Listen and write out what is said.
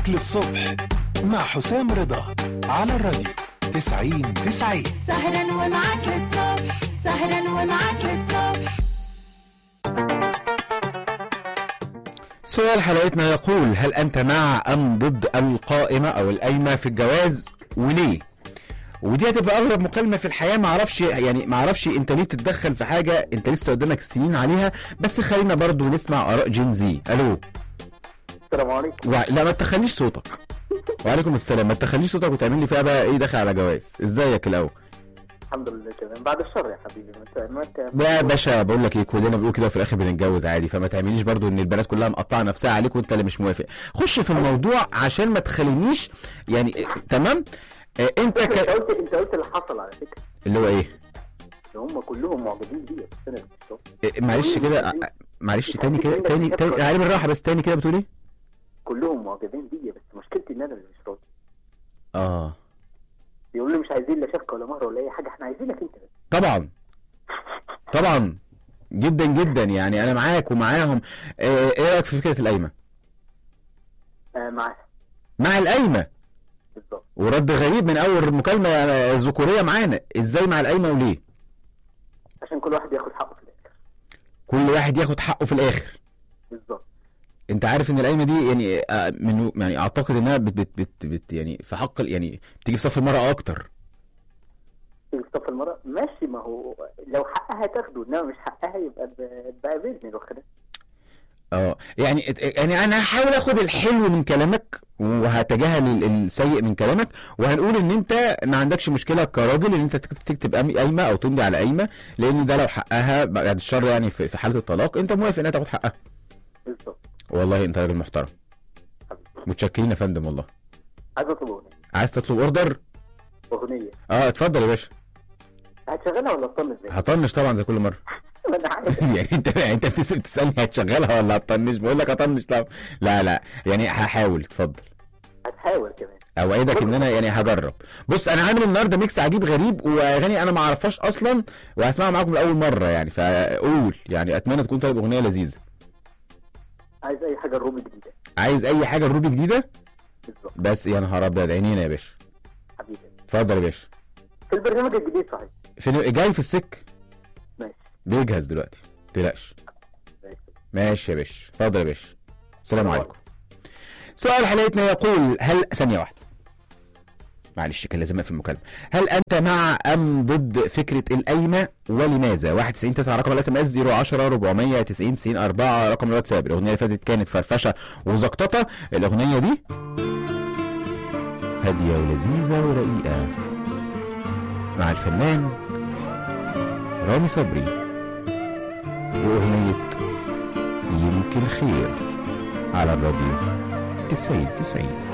معاك للصبح مع حسام رضا على الراديو 90 90 سهرا ومعاك للصبح سهرا ومعاك للصبح سؤال حلقتنا يقول هل أنت مع أم ضد القائمة أو القايمة في الجواز وليه؟ ودي هتبقى أغرب مكالمة في الحياة معرفش يعني معرفش أنت ليه تتدخل في حاجة أنت لسه قدامك سنين عليها بس خلينا برضو نسمع آراء جين زي ألو السلام عليكم و... لا ما تخليش صوتك وعليكم السلام ما تخليش صوتك وتعمل لي فيها بقى ايه داخل على جواز ازيك الاول الحمد لله تمام بعد الشر يا حبيبي ما انت ما انت يا باشا بقول لك ايه كلنا بنقول كده وفي الاخر بنتجوز عادي فما تعمليش برضو ان البنات كلها مقطعه نفسها عليك وانت اللي مش موافق خش في الموضوع عشان ما تخلينيش يعني إيه، تمام آه، انت انت ك... قلت انت قلت اللي حصل على فكره اللي هو ايه ان هم كلهم معجبين بيا بس انا اللي مش راضي. إيه، معلش كده آه، معلش تاني كده تاني تاني عارف بالراحه بس تاني كده بتقول ايه كلهم معجبين بيا بس مشكلتي ان انا اللي مش راضي اه بيقولوا لي مش عايزين لا شبكه ولا مهر ولا اي حاجه احنا عايزينك انت بس طبعا طبعا جدا جدا يعني انا معاك ومعاهم آه، ايه رايك في فكره القايمه آه معاها مع القايمه بالظبط ورد غريب من اول مكالمه ذكوريه معانا ازاي مع القايمه وليه عشان كل واحد ياخد حقه في الاخر كل واحد ياخد حقه في الاخر بالظبط انت عارف ان القايمه دي يعني آه، من يعني اعتقد انها بت بت بت, بت يعني في حق ال- يعني بتيجي في صف المراه اكتر في صف المرأة ماشي ما هو لو حقها تاخده انما مش حقها يبقى ب- بقى باذن الواخدة اه يعني يعني انا هحاول اخد الحلو من كلامك وهتجاهل ال- السيء من كلامك وهنقول ان انت ما عندكش مشكله كراجل ان انت تكت- تكتب قايمة- قايمه او تمضي على قايمه لان ده لو حقها بعد الشر يعني في في حاله الطلاق انت موافق انها تاخد حقها بالظبط والله انت راجل محترم حبيبي متشكرين يا فندم والله عايز اطلب اغنية عايز تطلب اوردر اغنية اه اتفضل يا باشا هتشغلها ولا اطمن ازاي؟ هطنش طبعا زي كل مره انا عارف يعني انت انت بتس- بتسالني هتشغلها ولا هتطنش بقول لك هطنش طبعا لا لا يعني هحاول اتفضل هتحاول كمان اوعدك ان انا يعني هجرب بص انا عامل النهارده ميكس عجيب غريب واغاني انا ما اعرفهاش اصلا وهسمعها معاكم لاول مره يعني فقول يعني اتمنى تكون طيب اغنيه لذيذه عايز اي حاجة الروبي جديدة عايز اي حاجه روبي جديده بالظبط بس يا نهار ابيض عينينا يا باشا حبيبي اتفضل يا باشا في البرنامج الجديد صحيح فين جاي في السك ماشي بيجهز دلوقتي ما تقلقش ماشي ماشي يا باشا اتفضل يا باشا السلام عليكم سؤال حلقتنا يقول هل ثانية واحدة معلش كان لازم اقفل المكالمة هل انت مع ام ضد فكرة القايمة ولماذا 91 9 رقم الاس ام اس 010 490 90 4 رقم الواتساب الاغنية اللي فاتت كانت فرفشة وزقططة الاغنية دي هادية ولذيذة ورقيقة مع الفنان رامي صبري واغنية يمكن خير على الراديو 90 90